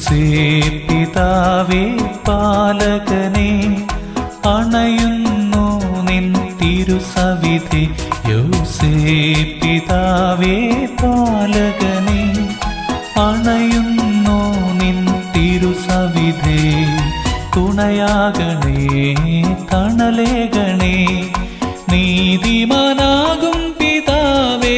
യൗസേ പിതാവേ പാലകനെ അണയുന്നു നിൻ തിരുസവിധി യൗസേ പിതാവേ പാലകനെ അണയുന്നു നിൻ തിരുസവിധേ തുണയാകണേ തണലേകണേ നീതിമാനാകും പിതാവേ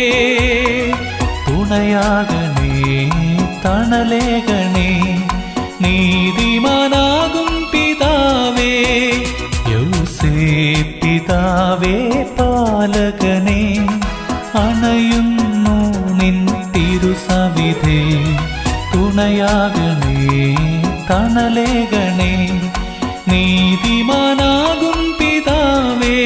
തുണയാകണേ തണലേകണേ നീതിമാനാകും പിതാവേ യൗസേ പിതാവേ പാലകനെ അണയുന്നു നിൻ തിരുസവിധേ തുണയാകണേ തണലേകണേ നീതിമാനാകും പിതാവേ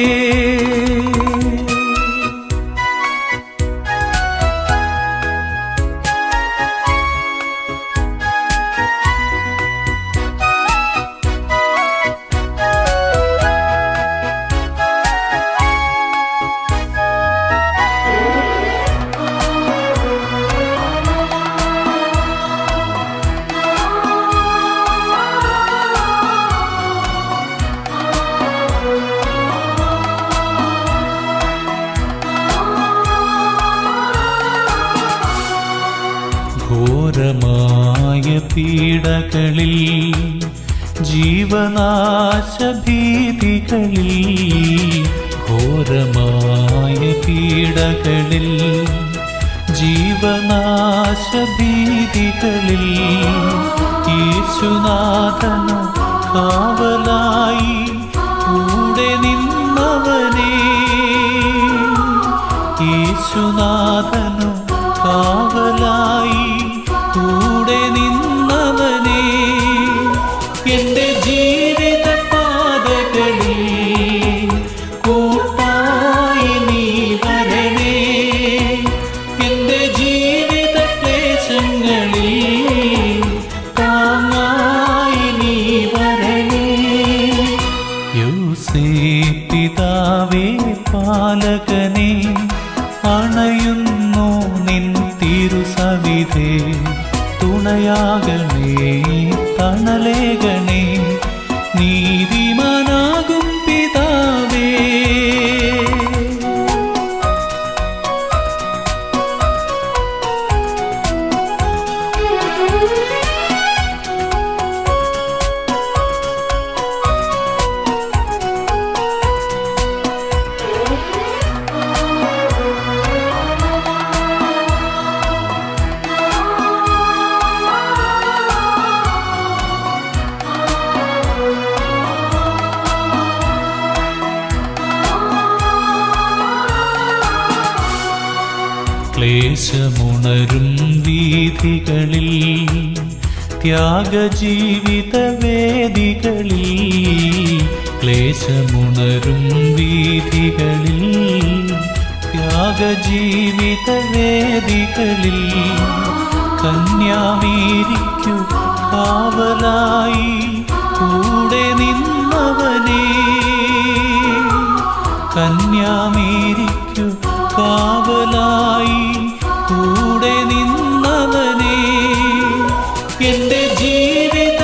ഘോരമായ പീഡകളിൽ ജീവനാശഭീതികളിൽ ഘോരമായ പീഡകളിൽ ജീവനാശഭീതികളിൽ യേശുനാഥന കാവലായി കൂടെ നിന്നവനേ യേശുനാഥനു കാവലായി കൂടെ നിന്നവനേ എന്റെ ജീവിത പാതകളിൽ കൂട്ടായി നീ വരണേ എന്റെ ജീവിത ക്ലേശങ്ങളിൽ താങ്ങായി നീ വരണേ യൂസേ പിതാവേ പാലകനെ അണയുന്നു നിൻ തിരുസവിധേ തുണയാകണേ തണലേകണേ നീതിമാനാകും പിതാവേ ക്ലേശമുണരും വീഥികളിൽ ത്യാഗജീവിത വേദികളിൽ ക്ലേശമുണരും വീഥികളിൽ ത്യാഗജീവിത വേദികളിൽ കന്യാമീരിക്കു കാവലായി കൂടെ നിന്നവനേ കന്യാമേരിക്കു കാവലായി കൂടെ നിന്നവനേ എന്റെ ജീവിത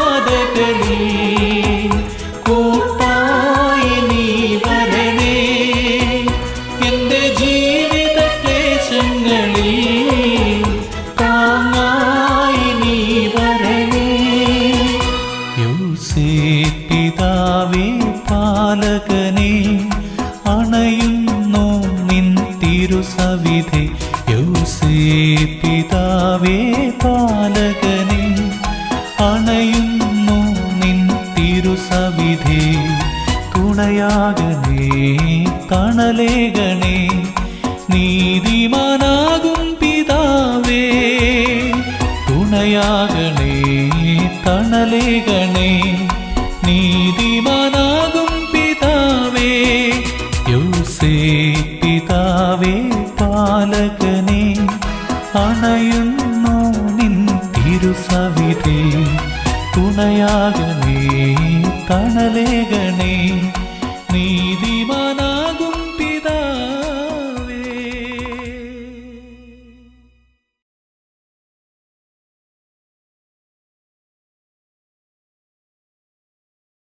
പാതകളിൽ കൂട്ടായി നീ വരണേ എന്റെ ജീവിത ക്ലേശങ്ങളിൽ താങ്ങായി നീ വരണേ യൂസേ പിതാവേ പാലകനെ അണയുന്നു നിൻ തിരുസവിധേ യൂസേ പിതാവേ പാലകനെ അണയുന്നു നിൻ തിരുസവിധേ തുണയാകണേ തണലേകണേ നീതിമാനാകും പിതാവേ തുണയാകണേ തണലേകണേ നീതിമാനാകും പിതാവേ യൗസേ പിതാവേ പാലകനെ അണയുന്നു നിൻ തിരുസവിധേ തുണയാകണേ തണലേകണേ